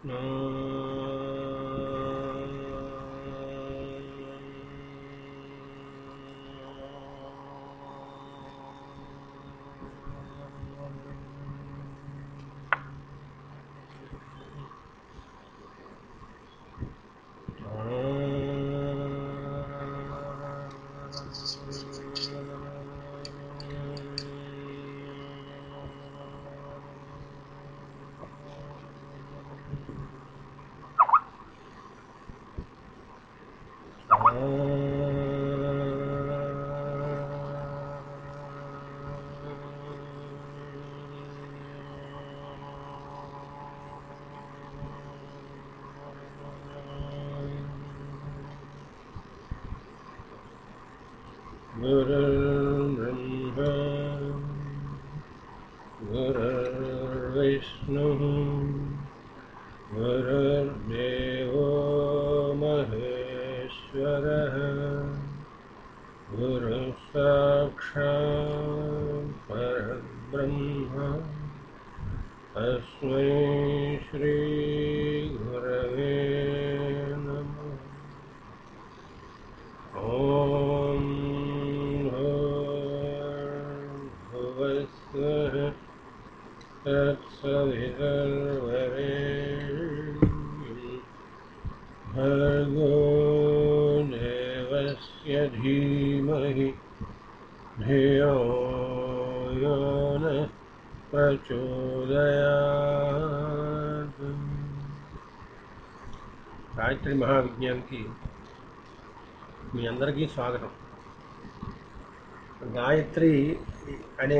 गुरुर्ब्रह्मा गुरुर्विष्णुः गुरुर्देवो महेश्वरः गुरुः साक्षात् परब्रह्म तस्मै श्रीगुरवे नमः ॐ भुवस्वः तत्सवितर्वरेण्यं भर्गो देवस्य धीमहि धियो यो नः प्रचोदयात् గాయత్రి మహావిజ్ఞానికి మీ అందరికీ స్వాగతం గాయత్రి అనే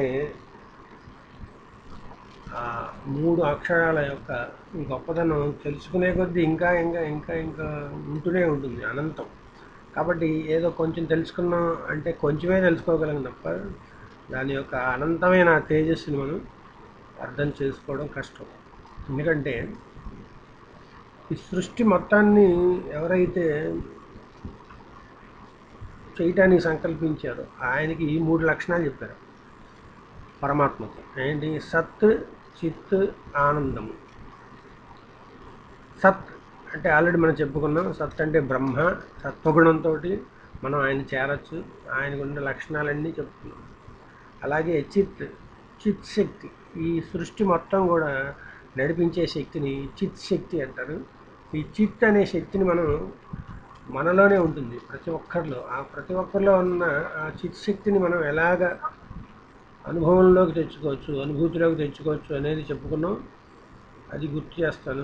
ఆ మూడు అక్షరాల యొక్క గొప్పతనం తెలుసుకునే కొద్దీ ఇంకా ఇంకా ఇంకా ఇంకా ఉంటూనే ఉంటుంది అనంతం కాబట్టి ఏదో కొంచెం తెలుసుకున్నాం అంటే కొంచెమే తెలుసుకోగలం తప్ప దాని యొక్క అనంతమైన తేజస్సుని మనం అర్థం చేసుకోవడం కష్టం ఎందుకంటే ఈ సృష్టి మొత్తాన్ని ఎవరైతే చేయటానికి సంకల్పించారో ఆయనకి ఈ మూడు లక్షణాలు చెప్పారు పరమాత్మకి ఏంటి సత్ చిత్ ఆనందము సత్ అంటే ఆల్రెడీ మనం చెప్పుకున్నాం సత్ అంటే బ్రహ్మ సత్వగుణంతో మనం ఆయన చేరచ్చు ఆయనకు ఉండే లక్షణాలన్నీ చెప్పుకున్నాం అలాగే చిత్ చిత్ శక్తి ఈ సృష్టి మొత్తం కూడా నడిపించే శక్తిని చిత్ శక్తి అంటారు ఈ చిత్ అనే శక్తిని మనం మనలోనే ఉంటుంది ప్రతి ఒక్కరిలో ఆ ప్రతి ఒక్కరిలో ఉన్న ఆ చిత్ శక్తిని మనం ఎలాగ అనుభవంలోకి తెచ్చుకోవచ్చు అనుభూతిలోకి తెచ్చుకోవచ్చు అనేది చెప్పుకున్నాం అది గుర్తు చేస్తాను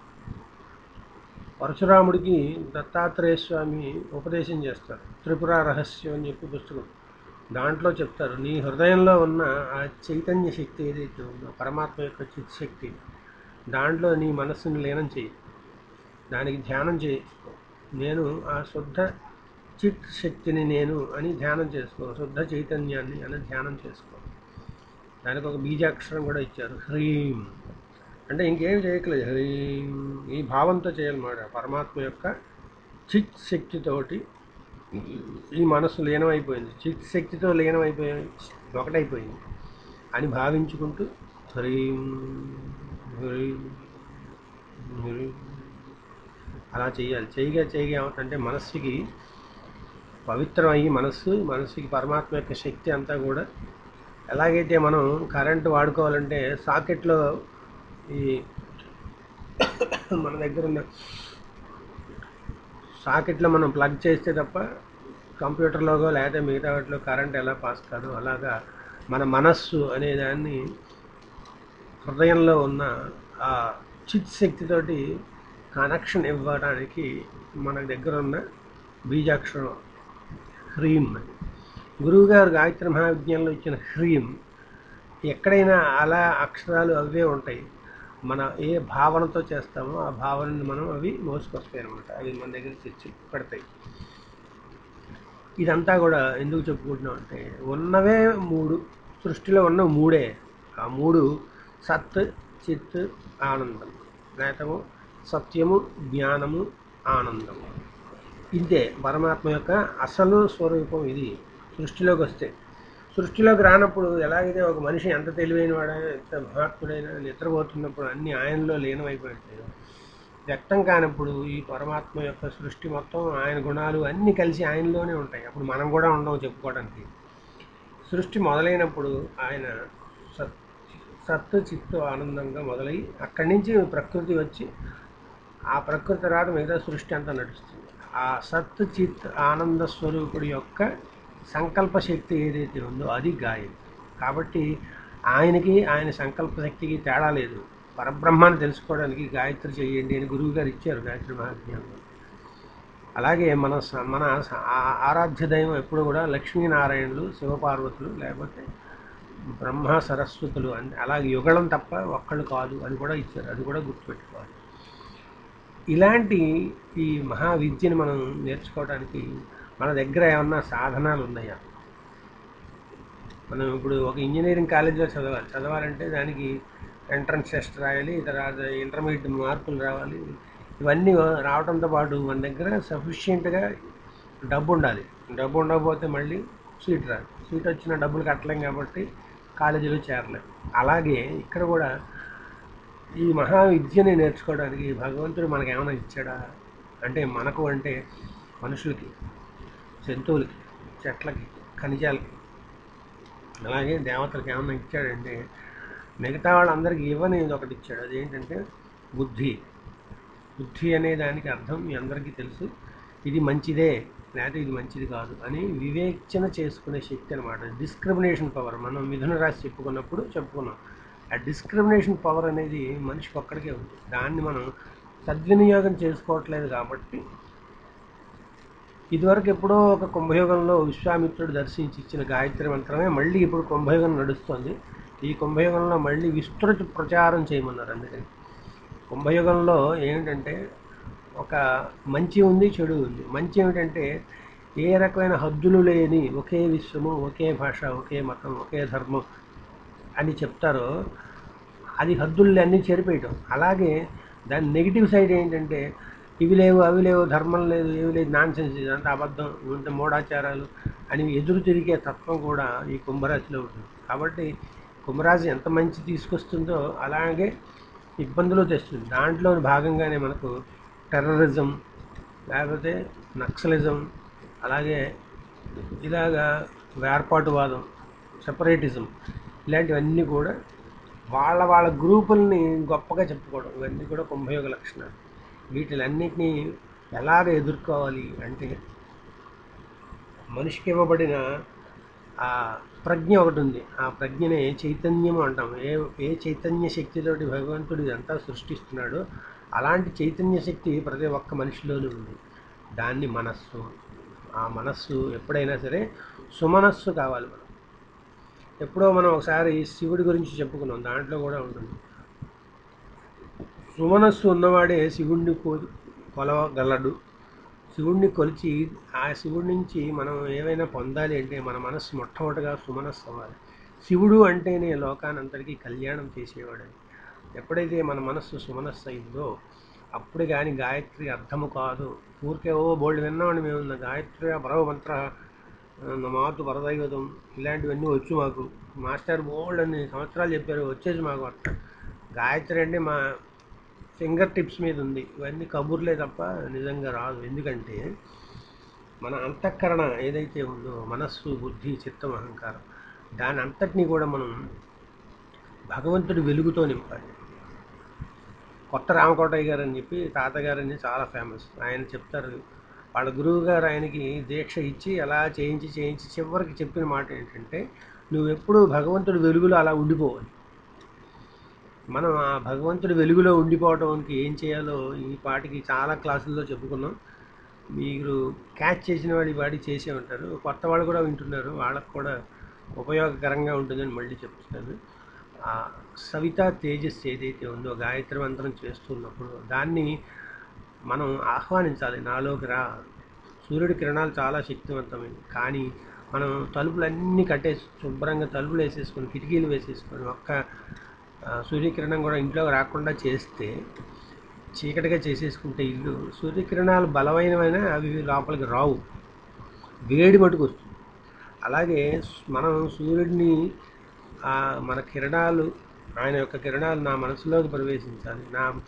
పరశురాముడికి దత్తాత్రేయ స్వామి ఉపదేశం చేస్తారు త్రిపుర రహస్యం అని చెప్పి పుస్తకం దాంట్లో చెప్తారు నీ హృదయంలో ఉన్న ఆ చైతన్య శక్తి ఏదైతే ఉందో పరమాత్మ యొక్క చిత్ శక్తి దాంట్లో నీ మనస్సుని లీనం చేయి దానికి ధ్యానం చేసుకో నేను ఆ శుద్ధ చిత్ శక్తిని నేను అని ధ్యానం చేసుకో శుద్ధ చైతన్యాన్ని అని ధ్యానం చేసుకో దానికి ఒక బీజాక్షరం కూడా ఇచ్చారు హ్రీం అంటే ఇంకేం చేయట్లేదు హ్రీం ఈ భావంతో చేయాలన్నమాట పరమాత్మ యొక్క చిత్ శక్తితోటి ఈ మనస్సు లీనమైపోయింది చిత్ శక్తితో లీనమైపోయి ఒకటైపోయింది అని భావించుకుంటూ హ్రీం హ్రీం హ్రీం అలా చేయాలి చేయగా చేయగా ఏమవుతుందంటే మనస్సుకి పవిత్రం అయ్యి మనస్సు మనస్సుకి పరమాత్మ యొక్క శక్తి అంతా కూడా ఎలాగైతే మనం కరెంటు వాడుకోవాలంటే సాకెట్లో ఈ మన దగ్గర ఉన్న సాకెట్లో మనం ప్లగ్ చేస్తే తప్ప కంప్యూటర్లోగో లేదా మిగతా వాటిలో కరెంట్ ఎలా పాస్ కాదు అలాగా మన మనస్సు అనే దాన్ని హృదయంలో ఉన్న ఆ చిత్ శక్తితోటి కనెక్షన్ ఇవ్వడానికి మన దగ్గర ఉన్న బీజాక్షరం హ్రీం అని గురువుగారు గాయత్రి మహావిజ్ఞానంలో ఇచ్చిన హ్రీం ఎక్కడైనా అలా అక్షరాలు అవే ఉంటాయి మన ఏ భావనతో చేస్తామో ఆ భావనని మనం అవి మోసుకొస్తాయి అనమాట అవి మన దగ్గర తెచ్చి పెడతాయి ఇదంతా కూడా ఎందుకు చెప్పుకుంటున్నాం అంటే ఉన్నవే మూడు సృష్టిలో ఉన్న మూడే ఆ మూడు సత్ చిత్ ఆనందం నేతము సత్యము జ్ఞానము ఆనందము ఇదే పరమాత్మ యొక్క అసలు స్వరూపం ఇది సృష్టిలోకి వస్తే సృష్టిలోకి రానప్పుడు ఎలాగైతే ఒక మనిషి ఎంత తెలివైన వాడైనా ఎంత మహాత్ముడైనా నిద్రపోతున్నప్పుడు అన్ని ఆయనలో లీనమైపోయి ఉంటాయో వ్యక్తం కానప్పుడు ఈ పరమాత్మ యొక్క సృష్టి మొత్తం ఆయన గుణాలు అన్నీ కలిసి ఆయనలోనే ఉంటాయి అప్పుడు మనం కూడా ఉండవు చెప్పుకోవడానికి సృష్టి మొదలైనప్పుడు ఆయన సత్ సత్తు చిత్తు ఆనందంగా మొదలై అక్కడి నుంచి ప్రకృతి వచ్చి ఆ ప్రకృతి తర్వాత మిగతా సృష్టి అంతా నడుస్తుంది ఆ సత్ చిత్ ఆనంద స్వరూపుడి యొక్క సంకల్ప శక్తి ఏదైతే ఉందో అది గాయత్రి కాబట్టి ఆయనకి ఆయన సంకల్ప శక్తికి తేడా లేదు పరబ్రహ్మాన్ని తెలుసుకోవడానికి గాయత్రి చేయండి అని గురువు గారు ఇచ్చారు గాయత్రి మహాజ్ఞానం అలాగే మన స- మన స- ఆ- ఆరాధ్య దైవం ఎప్పుడు కూడా లక్ష్మీనారాయణులు శివపార్వతులు లేకపోతే బ్రహ్మ సరస్వతులు అని అలాగే యుగళం తప్ప ఒక్కళ్ళు కాదు అది కూడా ఇచ్చారు అది కూడా గుర్తుపెట్టుకోవాలి ఇలాంటి ఈ మహావిద్యను మనం నేర్చుకోవడానికి మన దగ్గర ఏమన్నా సాధనాలు ఉన్నాయా మనం ఇప్పుడు ఒక ఇంజనీరింగ్ కాలేజీలో చదవాలి చదవాలంటే దానికి ఎంట్రన్స్ టెస్ట్ రాయాలి తర్వాత ఇంటర్మీడియట్ మార్కులు రావాలి ఇవన్నీ రావడంతో పాటు మన దగ్గర సఫిషియెంట్గా డబ్బు ఉండాలి డబ్బు ఉండకపోతే మళ్ళీ సీట్ రాదు సీట్ వచ్చిన డబ్బులు కట్టలేం కాబట్టి కాలేజీలో చేరలేం అలాగే ఇక్కడ కూడా ఈ మహావిద్యని నేర్చుకోవడానికి భగవంతుడు మనకు ఏమైనా ఇచ్చాడా అంటే మనకు అంటే మనుషులకి జంతువులకి చెట్లకి ఖనిజాలకి అలాగే దేవతలకు ఏమన్నా ఇచ్చాడంటే మిగతా వాళ్ళందరికీ ఇవ్వని ఒకటి ఇచ్చాడు అదేంటంటే బుద్ధి బుద్ధి అనే దానికి అర్థం మీ అందరికీ తెలుసు ఇది మంచిదే లేకపోతే ఇది మంచిది కాదు అని వివేచన చేసుకునే శక్తి అనమాట డిస్క్రిమినేషన్ పవర్ మనం మిథున రాశి చెప్పుకున్నప్పుడు చెప్పుకున్నాం ఆ డిస్క్రిమినేషన్ పవర్ అనేది మనిషికి ఒక్కడికే ఉంది దాన్ని మనం సద్వినియోగం చేసుకోవట్లేదు కాబట్టి ఇదివరకు ఎప్పుడో ఒక కుంభయోగంలో విశ్వామిత్రుడు దర్శించి ఇచ్చిన గాయత్రి మంత్రమే మళ్ళీ ఇప్పుడు కుంభయోగం నడుస్తుంది ఈ కుంభయోగంలో మళ్ళీ విస్తృత ప్రచారం చేయమన్నారు అందుకని కుంభయుగంలో ఏంటంటే ఒక మంచి ఉంది చెడు ఉంది మంచి ఏమిటంటే ఏ రకమైన హద్దులు లేని ఒకే విశ్వము ఒకే భాష ఒకే మతం ఒకే ధర్మం అని చెప్తారో అది హద్దుల్ని అన్నీ చెరిపేయటం అలాగే దాని నెగిటివ్ సైడ్ ఏంటంటే ఇవి లేవు అవి లేవు ధర్మం లేదు ఏవి లేదు నాన్ సెన్స్ ఇదంతా అబద్ధం ఇవంతా మూఢాచారాలు అని ఎదురు తిరిగే తత్వం కూడా ఈ కుంభరాశిలో ఉంటుంది కాబట్టి కుంభరాశి ఎంత మంచి తీసుకొస్తుందో అలాగే ఇబ్బందులు తెస్తుంది దాంట్లో భాగంగానే మనకు టెర్రరిజం లేకపోతే నక్సలిజం అలాగే ఇలాగా వేర్పాటువాదం సెపరేటిజం ఇలాంటివన్నీ కూడా వాళ్ళ వాళ్ళ గ్రూపుల్ని గొప్పగా చెప్పుకోవడం ఇవన్నీ కూడా కుంభయోగ లక్షణాలు వీటిలన్నిటినీ ఎలాగ ఎదుర్కోవాలి అంటే మనిషికి ఇవ్వబడిన ఆ ప్రజ్ఞ ఒకటి ఉంది ఆ ప్రజ్ఞనే చైతన్యం అంటాం ఏ ఏ చైతన్య శక్తితోటి భగవంతుడు ఇదంతా సృష్టిస్తున్నాడో అలాంటి చైతన్య శక్తి ప్రతి ఒక్క మనిషిలోనూ ఉంది దాన్ని మనస్సు ఆ మనస్సు ఎప్పుడైనా సరే సుమనస్సు కావాలి మనం ఎప్పుడో మనం ఒకసారి శివుడి గురించి చెప్పుకున్నాం దాంట్లో కూడా ఉంటుంది సుమనస్సు ఉన్నవాడే శివుణ్ణి కొ కొలవగలడు శివుణ్ణి కొలిచి ఆ శివుడి నుంచి మనం ఏమైనా పొందాలి అంటే మన మనస్సు మొట్టమొదటిగా సుమనస్సు అవ్వాలి శివుడు అంటేనే లోకానంతటికీ కళ్యాణం చేసేవాడు ఎప్పుడైతే మన మనస్సు సుమనస్సు అయిందో అప్పుడు కానీ గాయత్రి అర్థము కాదు ఊరికే ఓ బోల్డ్ విన్నామండి మేము నా గాయత్రి పరవ మంత్ర నా మాతు పరదైవతం ఇలాంటివన్నీ వచ్చు మాకు మాస్టర్ బోల్డ్ అన్ని సంవత్సరాలు చెప్పారు వచ్చేసి మాకు అట్లా గాయత్రి అంటే మా ఫింగర్ టిప్స్ మీద ఉంది ఇవన్నీ కబుర్లే తప్ప నిజంగా రాదు ఎందుకంటే మన అంతఃకరణ ఏదైతే ఉందో మనస్సు బుద్ధి చిత్తం అహంకారం దాని అంతటినీ కూడా మనం భగవంతుడి వెలుగుతో నింపాలి కొత్త రామకోటయ్య గారు అని చెప్పి తాతగారు అని చాలా ఫేమస్ ఆయన చెప్తారు వాళ్ళ గురువు గారు ఆయనకి దీక్ష ఇచ్చి అలా చేయించి చేయించి చివరికి చెప్పిన మాట ఏంటంటే నువ్వు ఎప్పుడు భగవంతుడి వెలుగులో అలా ఉండిపోవాలి మనం ఆ భగవంతుడి వెలుగులో ఉండిపోవడానికి ఏం చేయాలో ఈ పాటికి చాలా క్లాసుల్లో చెప్పుకున్నాం మీరు క్యాచ్ చేసిన వాడి వాడి చేసే ఉంటారు కొత్త వాళ్ళు కూడా వింటున్నారు వాళ్ళకు కూడా ఉపయోగకరంగా ఉంటుందని మళ్ళీ చెప్తున్నాను ఆ సవిత తేజస్ ఏదైతే ఉందో గాయత్రి మంత్రం చేస్తున్నప్పుడు దాన్ని మనం ఆహ్వానించాలి నాలోకి రా సూర్యుడి కిరణాలు చాలా శక్తివంతమైనవి కానీ మనం తలుపులన్నీ కట్టేసి శుభ్రంగా తలుపులు వేసేసుకొని కిటికీలు వేసేసుకొని ఒక్క ఆ, సూర్యకిరణం కూడా ఇంట్లోకి రాకుండా చేస్తే చీకటిగా చేసేసుకుంటే ఇల్లు సూర్యకిరణాలు బలమైనవైన అవి లోపలికి రావు వేడి మటుకు వస్తుంది అలాగే మనం సూర్యుడిని ఆ, మన కిరణాలు ఆయన యొక్క కిరణాలు నా మనసులోకి ప్రవేశించాలి నా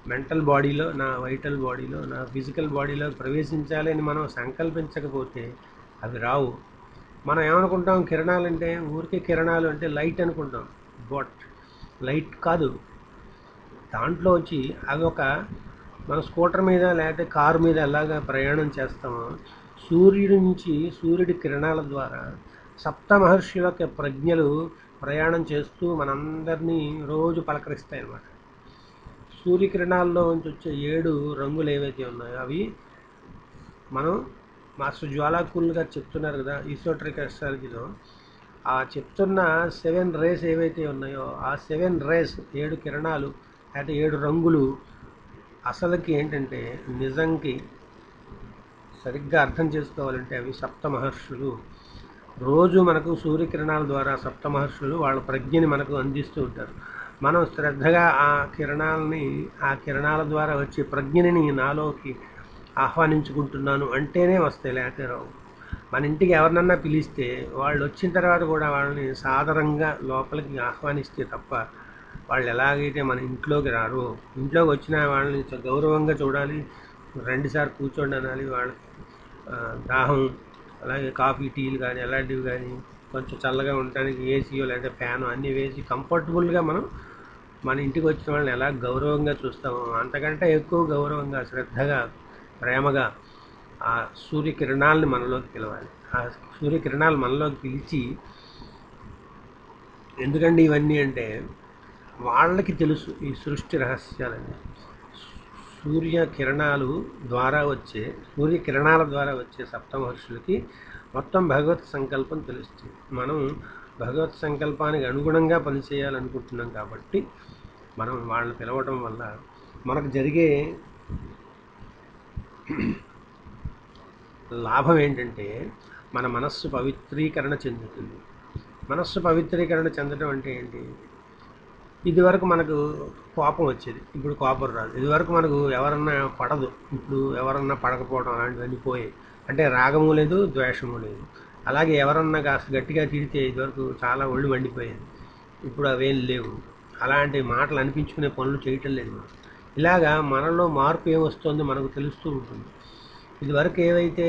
మెంటల్ బాడీలో నా వైటల్ బాడీలో నా ఫిజికల్ బాడీలో ప్రవేశించాలి అని మనం సంకల్పించకపోతే అవి రావు మనం ఏమనుకుంటాం కిరణాలు అంటే ఊరికే కిరణాలు అంటే లైట్ అనుకుంటాం బట్ లైట్ కాదు దాంట్లో వచ్చి అవి ఒక మన స్కూటర్ మీద లేకపోతే కారు మీద ఎలాగ ప్రయాణం చేస్తామో సూర్యుడి నుంచి సూర్యుడి కిరణాల ద్వారా సప్త మహర్షుల యొక్క ప్రజ్ఞలు ప్రయాణం చేస్తూ మనందరినీ రోజు పలకరిస్తాయి అన్నమాట సూర్యకిరణాల్లో నుంచి వచ్చే ఏడు రంగులు ఏవైతే ఉన్నాయో అవి మనం మాస్టర్ జ్వాలాకూల్ గారు చెప్తున్నారు కదా ఈసోట్రిక్ అస్ట్రాలజీలో ఆ చెప్తున్న సెవెన్ రేస్ ఏవైతే ఉన్నాయో ఆ సెవెన్ రేస్ ఏడు కిరణాలు అయితే ఏడు రంగులు అసలుకి ఏంటంటే నిజంకి సరిగ్గా అర్థం చేసుకోవాలంటే అవి సప్త మహర్షులు రోజు మనకు సూర్యకిరణాల ద్వారా సప్త మహర్షులు వాళ్ళ ప్రజ్ఞని మనకు అందిస్తూ ఉంటారు మనం శ్రద్ధగా ఆ కిరణాలని ఆ కిరణాల ద్వారా వచ్చే ప్రజ్ఞని నాలోకి ఆహ్వానించుకుంటున్నాను అంటేనే వస్తాయి లేకపోతే రావు మన ఇంటికి ఎవరినన్నా పిలిస్తే వాళ్ళు వచ్చిన తర్వాత కూడా వాళ్ళని సాదరంగా లోపలికి ఆహ్వానిస్తే తప్ప వాళ్ళు ఎలాగైతే మన ఇంట్లోకి రారు ఇంట్లోకి వచ్చిన వాళ్ళని చ- గౌరవంగా చూడాలి రెండుసార్లు కూర్చోండి అనాలి వాళ్ళకి ఆ, దాహం అలాగే కాఫీ టీలు కానీ అలాంటివి కానీ కొంచెం చల్లగా ఉండడానికి ఏసీయో లేదా ఫ్యాన్ అన్నీ వేసి కంఫర్టబుల్గా మనం మన ఇంటికి వచ్చిన వాళ్ళని ఎలా గౌరవంగా చూస్తామో అంతకంటే ఎక్కువ గౌరవంగా శ్రద్ధగా ప్రేమగా ఆ సూర్యకిరణాలని మనలోకి పిలవాలి ఆ సూర్యకిరణాలు మనలోకి పిలిచి ఎందుకండి ఇవన్నీ అంటే వాళ్ళకి తెలుసు ఈ సృష్టి రహస్యాలని సూర్య కిరణాలు ద్వారా వచ్చే సూర్య కిరణాల ద్వారా వచ్చే సప్తమహర్షులకి మొత్తం భగవత్ సంకల్పం తెలుస్తుంది మనం భగవత్ సంకల్పానికి అనుగుణంగా పనిచేయాలనుకుంటున్నాం కాబట్టి మనం వాళ్ళని పిలవటం వల్ల మనకు జరిగే లాభం ఏంటంటే మన మనస్సు పవిత్రీకరణ చెందుతుంది మనస్సు పవిత్రీకరణ చెందడం అంటే ఏంటి ఇదివరకు మనకు కోపం వచ్చేది ఇప్పుడు కోపం రాదు ఇదివరకు మనకు ఎవరన్నా పడదు ఇప్పుడు ఎవరన్నా పడకపోవడం అలాంటివన్నీ పోయాయి అంటే రాగము లేదు ద్వేషము లేదు అలాగే ఎవరన్నా కాస్త గట్టిగా తిడితే ఇదివరకు చాలా ఒళ్ళు వండిపోయేది ఇప్పుడు అవేం లేవు అలాంటి మాటలు అనిపించుకునే పనులు చేయటం లేదు మనం ఇలాగా మనలో మార్పు ఏమొస్తుందో మనకు తెలుస్తూ ఉంటుంది ఇదివరకు ఏవైతే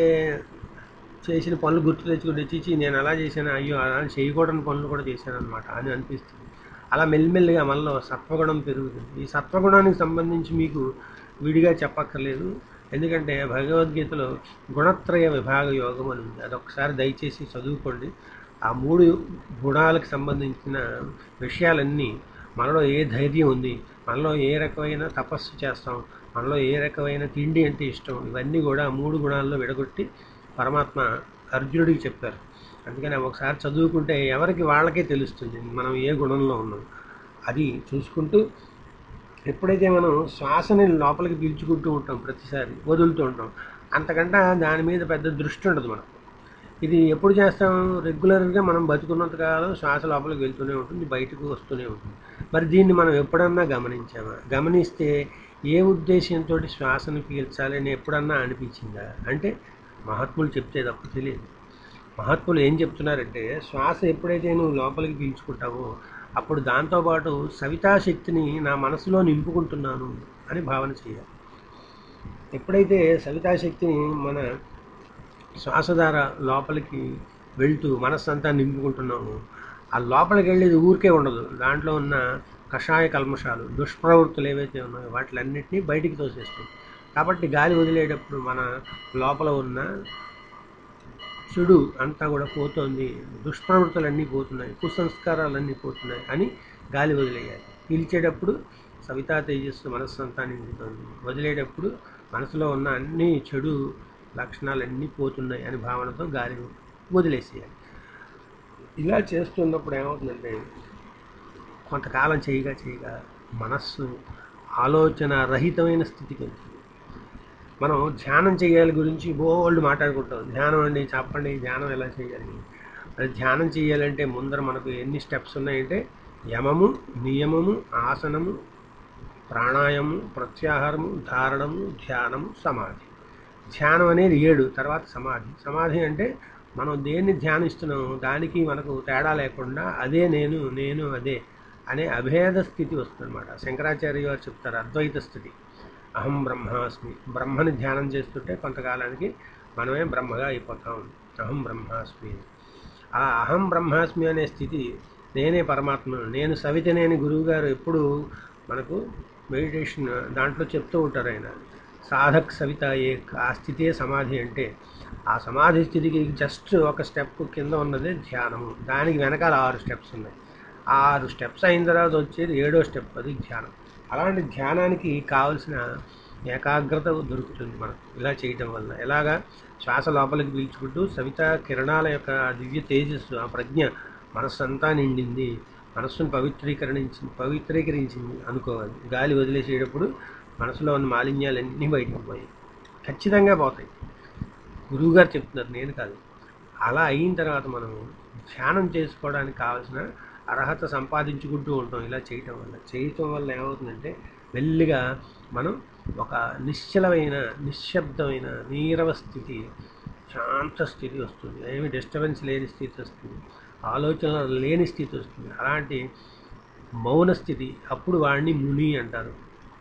చేసిన పనులు గుర్తు తెచ్చుకుంటే చీచి నేను అలా చేశాను అయ్యో అలా చేయకూడని పనులు కూడా చేశాను అనమాట అని అనిపిస్తుంది అలా మెల్లిమెల్లిగా మనలో సత్వగుణం పెరుగుతుంది ఈ సత్వగుణానికి సంబంధించి మీకు విడిగా చెప్పక్కర్లేదు ఎందుకంటే భగవద్గీతలో గుణత్రయ విభాగ యోగం అని ఉంది అదొకసారి దయచేసి చదువుకోండి ఆ మూడు గుణాలకు సంబంధించిన విషయాలన్నీ మనలో ఏ ధైర్యం ఉంది మనలో ఏ రకమైన తపస్సు చేస్తాం మనలో ఏ రకమైన తిండి అంటే ఇష్టం ఇవన్నీ కూడా ఆ మూడు గుణాల్లో విడగొట్టి పరమాత్మ అర్జునుడికి చెప్పారు అందుకని అవి ఒకసారి చదువుకుంటే ఎవరికి వాళ్ళకే తెలుస్తుంది మనం ఏ గుణంలో ఉన్నాం అది చూసుకుంటూ ఎప్పుడైతే మనం శ్వాసని లోపలికి పీల్చుకుంటూ ఉంటాం ప్రతిసారి వదులుతూ ఉంటాం అంతకంటే దాని మీద పెద్ద దృష్టి ఉండదు మనకు ఇది ఎప్పుడు చేస్తాం రెగ్యులర్గా మనం బతుకున్నంత కాలం శ్వాస లోపలికి వెళ్తూనే ఉంటుంది బయటకు వస్తూనే ఉంటుంది మరి దీన్ని మనం ఎప్పుడన్నా గమనించామా గమనిస్తే ఏ ఉద్దేశంతో శ్వాసను పీల్చాలి అని ఎప్పుడన్నా అనిపించిందా అంటే మహాత్ములు చెప్తే తప్ప తెలియదు మహాత్ములు ఏం చెప్తున్నారంటే శ్వాస ఎప్పుడైతే నువ్వు లోపలికి పీల్చుకుంటావో అప్పుడు దాంతోపాటు సవితాశక్తిని నా మనసులో నింపుకుంటున్నాను అని భావన చేయాలి ఎప్పుడైతే సవితాశక్తిని మన శ్వాస ద్వారా లోపలికి వెళ్తూ మనస్సు అంతా నింపుకుంటున్నాము ఆ లోపలికి వెళ్ళేది ఊరికే ఉండదు దాంట్లో ఉన్న కషాయ కల్మషాలు దుష్ప్రవృత్తులు ఏవైతే ఉన్నాయో వాటిలన్నింటినీ బయటికి తోసేస్తుంది కాబట్టి గాలి వదిలేటప్పుడు మన లోపల ఉన్న చెడు అంతా కూడా పోతోంది దుష్ప్రవృత్తులన్నీ పోతున్నాయి కుసంస్కారాలన్నీ పోతున్నాయి అని గాలి వదిలేయాలి పీల్చేటప్పుడు సవితా తేజస్సు మనస్సు అంతా నిండుతుంది వదిలేటప్పుడు మనసులో ఉన్న అన్ని చెడు లక్షణాలన్నీ పోతున్నాయి అని భావనతో గాలి వదిలేసేయాలి ఇలా చేస్తున్నప్పుడు ఏమవుతుందంటే కొంతకాలం చేయగా చేయగా మనస్సు ఆలోచన రహితమైన స్థితికి వెళ్తుంది మనం ధ్యానం చేయాలి గురించి బోల్డ్ మాట్లాడుకుంటాం ధ్యానం అండి చెప్పండి ధ్యానం ఎలా చేయాలి అది ధ్యానం చేయాలంటే ముందర మనకు ఎన్ని స్టెప్స్ ఉన్నాయంటే యమము నియమము ఆసనము ప్రాణాయామము ప్రత్యాహారము ధారణము ధ్యానము సమాధి ధ్యానం అనేది ఏడు తర్వాత సమాధి సమాధి అంటే మనం దేన్ని ధ్యానిస్తున్నాము దానికి మనకు తేడా లేకుండా అదే నేను నేను అదే అనే అభేద స్థితి వస్తుందన్నమాట శంకరాచార్య గారు చెప్తారు అద్వైత స్థితి అహం బ్రహ్మాస్మి బ్రహ్మని ధ్యానం చేస్తుంటే కొంతకాలానికి మనమే బ్రహ్మగా అయిపోతాం అహం బ్రహ్మాస్మి ఆ అహం బ్రహ్మాస్మి అనే స్థితి నేనే పరమాత్మ నేను సవితనేని గురువు గారు ఎప్పుడు మనకు మెడిటేషన్ దాంట్లో చెప్తూ ఉంటారు ఆయన సాధక్ సవిత ఏ ఆ స్థితే సమాధి అంటే ఆ సమాధి స్థితికి జస్ట్ ఒక స్టెప్ కింద ఉన్నది ధ్యానము దానికి వెనకాల ఆరు స్టెప్స్ ఉన్నాయి ఆరు స్టెప్స్ అయిన తర్వాత వచ్చేది ఏడో స్టెప్ అది ధ్యానం అలాంటి ధ్యానానికి కావలసిన ఏకాగ్రత దొరుకుతుంది మనకు ఇలా చేయటం వల్ల ఎలాగా శ్వాస లోపలికి పీల్చుకుంటూ సవిత కిరణాల యొక్క ఆ దివ్య తేజస్సు ఆ ప్రజ్ఞ మనస్సంతా నిండింది మనస్సును పవిత్రీకరణించింది పవిత్రీకరించింది అనుకోవాలి గాలి వదిలేసేటప్పుడు మనసులో ఉన్న మాలిన్యాలన్నీ బయటకు పోయాయి ఖచ్చితంగా పోతాయి గురువుగారు చెప్తున్నారు నేను కాదు అలా అయిన తర్వాత మనం ధ్యానం చేసుకోవడానికి కావాల్సిన అర్హత సంపాదించుకుంటూ ఉంటాం ఇలా చేయటం వల్ల చేయటం వల్ల ఏమవుతుందంటే మెల్లిగా మనం ఒక నిశ్చలమైన నిశ్శబ్దమైన నీరవ స్థితి శాంత స్థితి వస్తుంది ఏమి డిస్టర్బెన్స్ లేని స్థితి వస్తుంది ఆలోచన లేని స్థితి వస్తుంది అలాంటి మౌన స్థితి అప్పుడు వాడిని ముని అంటారు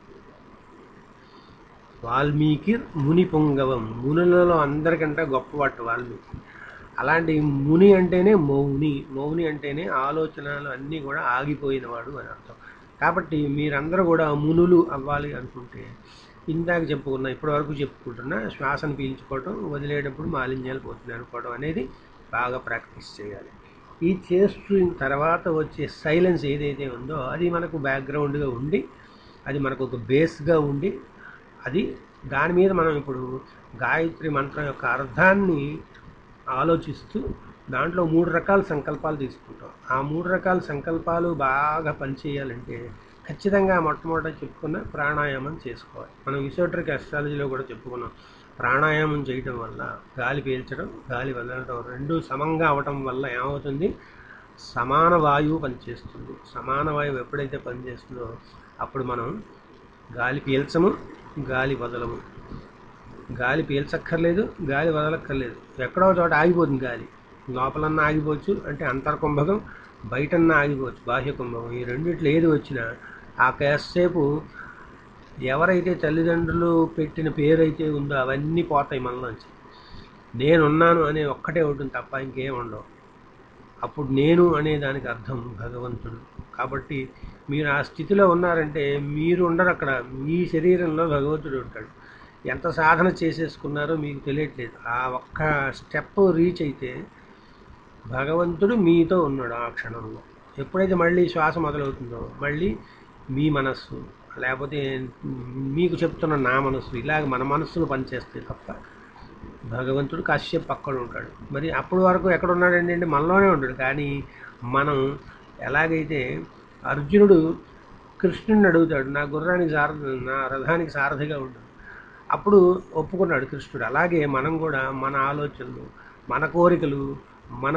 వాల్మీకి ముని పొంగవం మునులలో అందరికంటే గొప్పవాడు వాల్మీకి అలాంటి ముని అంటేనే మౌని మౌని అంటేనే ఆలోచనలు అన్నీ కూడా ఆగిపోయినవాడు అని అర్థం కాబట్టి మీరందరూ కూడా మునులు అవ్వాలి అనుకుంటే ఇందాక చెప్పుకున్న ఇప్పటివరకు చెప్పుకుంటున్న శ్వాసను పీల్చుకోవటం వదిలేటప్పుడు మాలిన్యాలు పోతుంది అనుకోవడం అనేది బాగా ప్రాక్టీస్ చేయాలి ఈ చేస్తున్న తర్వాత వచ్చే సైలెన్స్ ఏదైతే ఉందో అది మనకు బ్యాక్గ్రౌండ్గా ఉండి అది మనకు ఒక బేస్గా ఉండి అది దాని మీద మనం ఇప్పుడు గాయత్రి మంత్రం యొక్క అర్థాన్ని ఆలోచిస్తూ దాంట్లో మూడు రకాల సంకల్పాలు తీసుకుంటాం ఆ మూడు రకాల సంకల్పాలు బాగా పనిచేయాలంటే ఖచ్చితంగా మొట్టమొదట చెప్పుకున్న ప్రాణాయామం చేసుకోవాలి మనం ఇసోట్రిక్ అస్ట్రాలజీలో కూడా చెప్పుకున్నాం ప్రాణాయామం చేయటం వల్ల గాలి పీల్చడం గాలి వదలటం రెండు సమంగా అవటం వల్ల ఏమవుతుంది సమాన వాయువు పనిచేస్తుంది సమాన వాయువు ఎప్పుడైతే పనిచేస్తుందో అప్పుడు మనం గాలి పీల్చము గాలి వదలము గాలి పీల్చక్కర్లేదు గాలి వదలక్కర్లేదు ఎక్కడో చోట ఆగిపోతుంది గాలి లోపలన్నా ఆగిపోవచ్చు అంటే అంతర్కుంభకం బయటన్నా ఆగిపోవచ్చు బాహ్య కుంభకం ఈ రెండిట్లో ఏది వచ్చినా ఆ కాసేపు ఎవరైతే తల్లిదండ్రులు పెట్టిన పేరైతే ఉందో అవన్నీ పోతాయి మనలోంచి నేనున్నాను అనే ఒక్కటే ఉంటుంది తప్ప ఇంకేం ఉండవు అప్పుడు నేను అనే దానికి అర్థం భగవంతుడు కాబట్టి మీరు ఆ స్థితిలో ఉన్నారంటే మీరు ఉండరు అక్కడ మీ శరీరంలో భగవంతుడు ఉంటాడు ఎంత సాధన చేసేసుకున్నారో మీకు తెలియట్లేదు ఆ ఒక్క స్టెప్ రీచ్ అయితే భగవంతుడు మీతో ఉన్నాడు ఆ క్షణంలో ఎప్పుడైతే మళ్ళీ శ్వాస మొదలవుతుందో మళ్ళీ మీ మనస్సు లేకపోతే మీకు చెప్తున్న నా మనస్సు ఇలాగ మన మనస్సులు పనిచేస్తాయి తప్ప భగవంతుడు కాసేపు పక్కన ఉంటాడు మరి అప్పటి వరకు ఎక్కడ ఉన్నాడండి అంటే మనలోనే ఉంటాడు కానీ మనం ఎలాగైతే అర్జునుడు కృష్ణుడిని అడుగుతాడు నా గుర్రానికి సారథి నా రథానికి సారథిగా ఉంటాడు అప్పుడు ఒప్పుకున్నాడు కృష్ణుడు అలాగే మనం కూడా మన ఆలోచనలు మన కోరికలు మన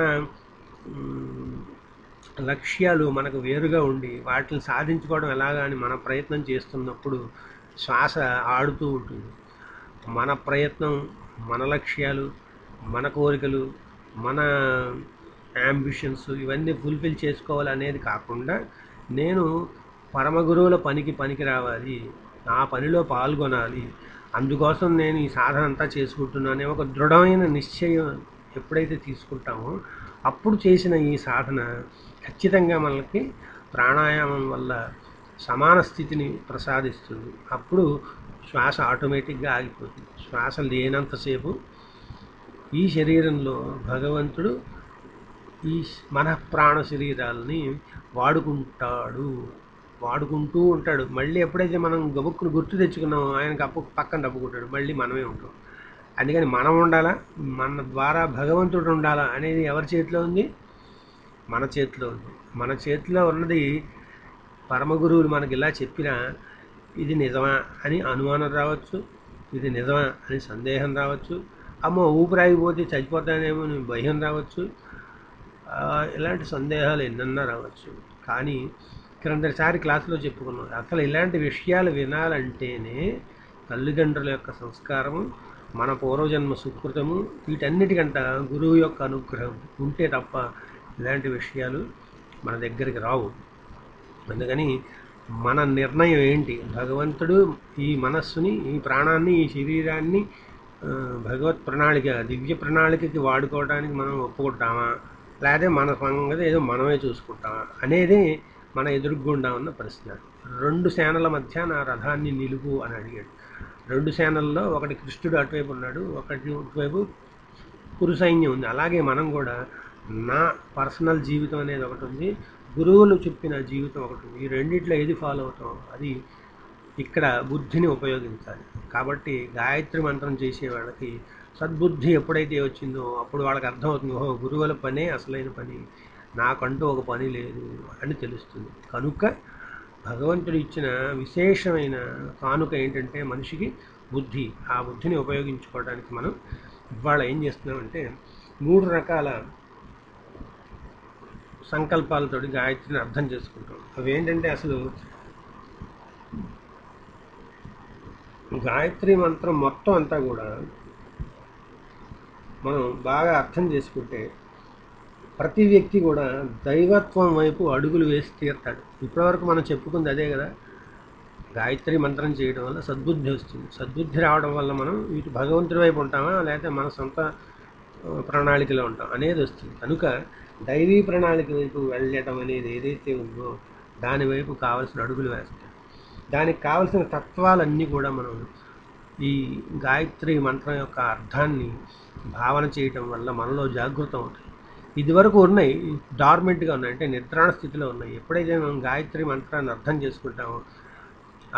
మ్, లక్ష్యాలు మనకు వేరుగా ఉండి వాటిని సాధించుకోవడం ఎలాగా అని మన ప్రయత్నం చేస్తున్నప్పుడు శ్వాస ఆడుతూ ఉంటుంది మన ప్రయత్నం మన లక్ష్యాలు మన కోరికలు మన యాంబిషన్స్ ఇవన్నీ ఫుల్ఫిల్ చేసుకోవాలి అనేది కాకుండా నేను పరమ గురువుల పనికి పనికి రావాలి ఆ పనిలో పాల్గొనాలి అందుకోసం నేను ఈ సాధన అంతా చేసుకుంటున్నానే ఒక దృఢమైన నిశ్చయం ఎప్పుడైతే తీసుకుంటామో అప్పుడు చేసిన ఈ సాధన ఖచ్చితంగా మనకి ప్రాణాయామం వల్ల సమాన స్థితిని ప్రసాదిస్తుంది అప్పుడు శ్వాస ఆటోమేటిక్గా ఆగిపోతుంది శ్వాస లేనంతసేపు ఈ శరీరంలో భగవంతుడు ఈ మన ప్రాణ శరీరాలని వాడుకుంటాడు వాడుకుంటూ ఉంటాడు మళ్ళీ ఎప్పుడైతే మనం గబుక్కును గుర్తు తెచ్చుకున్నామో ఆయనకు అప్పు పక్కన డబ్బుకుంటాడు మళ్ళీ మనమే ఉంటాం అందుకని మనం ఉండాలా మన ద్వారా భగవంతుడు ఉండాలా అనేది ఎవరి చేతిలో ఉంది మన చేతిలో ఉంది మన చేతిలో ఉన్నది పరమ గురువులు మనకి ఇలా చెప్పినా ఇది నిజమా అని అనుమానం రావచ్చు ఇది నిజమా అని సందేహం రావచ్చు అమ్మో ఊపిరాగిపోతే చచ్చిపోతానేమో అని భయం రావచ్చు ఆ, ఇలాంటి సందేహాలు ఎన్నన్నా రావచ్చు కానీ క్రిందటిసారి క్లాసులో చెప్పుకున్నాం అసలు ఇలాంటి విషయాలు వినాలంటేనే తల్లిదండ్రుల యొక్క సంస్కారము మన పూర్వజన్మ సుకృతము వీటన్నిటికంట గురువు యొక్క అనుగ్రహం ఉంటే తప్ప ఇలాంటి విషయాలు మన దగ్గరికి రావు అందుకని మన నిర్ణయం ఏంటి భగవంతుడు ఈ మనస్సుని ఈ ప్రాణాన్ని ఈ శరీరాన్ని ఆ, భగవత్ ప్రణాళిక దివ్య ప్రణాళికకి వాడుకోవడానికి మనం ఒప్పుకుంటామా లేకపోతే మన సంగతి ఏదో మనమే చూసుకుంటామా అనేది మన ఎదురుగుండా ఉన్న ప్రశ్న రెండు సేనల మధ్య నా రథాన్ని నిలుపు అని అడిగాడు రెండు సేనల్లో ఒకటి కృష్ణుడు అటువైపు ఉన్నాడు ఒకటి ఇటువైపు కురు సైన్యం ఉంది అలాగే మనం కూడా నా పర్సనల్ జీవితం అనేది ఒకటి ఉంది గురువులు చెప్పిన జీవితం ఒకటి ఉంది ఈ రెండిట్లో ఏది ఫాలో అవుతాం అది ఇక్కడ బుద్ధిని ఉపయోగించాలి కాబట్టి గాయత్రి మంత్రం చేసే వాళ్ళకి సద్బుద్ధి ఎప్పుడైతే వచ్చిందో అప్పుడు వాళ్ళకి అర్థమవుతుంది ఓహో గురువుల పనే అసలైన పని నాకంటూ ఒక పని లేదు అని తెలుస్తుంది కనుక భగవంతుడు ఇచ్చిన విశేషమైన కానుక ఏంటంటే మనిషికి బుద్ధి ఆ బుద్ధిని ఉపయోగించుకోవడానికి మనం ఇవాళ ఏం చేస్తున్నామంటే మూడు రకాల సంకల్పాలతోటి గాయత్రిని అర్థం చేసుకుంటాం అవి ఏంటంటే అసలు గాయత్రి మంత్రం మొత్తం అంతా కూడా మనం బాగా అర్థం చేసుకుంటే ప్రతి వ్యక్తి కూడా దైవత్వం వైపు అడుగులు వేసి తీరుతాడు ఇప్పటివరకు మనం చెప్పుకుంది అదే కదా గాయత్రి మంత్రం చేయడం వల్ల సద్బుద్ధి వస్తుంది సద్బుద్ధి రావడం వల్ల మనం ఇటు భగవంతుడి వైపు ఉంటామా లేకపోతే మన సొంత ఆ, ప్రణాళికలో ఉంటాం అనేది వస్తుంది కనుక దైవీ ప్రణాళిక వైపు వెళ్ళటం అనేది ఏదైతే ఉందో దాని వైపు కావలసిన అడుగులు వేస్తాం దానికి కావలసిన తత్వాలన్నీ కూడా మనం ఈ గాయత్రి మంత్రం యొక్క అర్థాన్ని భావన చేయటం వల్ల మనలో జాగృతం అవుతాయి ఇదివరకు ఉన్నాయి డార్మెంట్గా ఉన్నాయి అంటే నిద్రాణ స్థితిలో ఉన్నాయి ఎప్పుడైతే మనం గాయత్రి మంత్రాన్ని అర్థం చేసుకుంటామో ఆ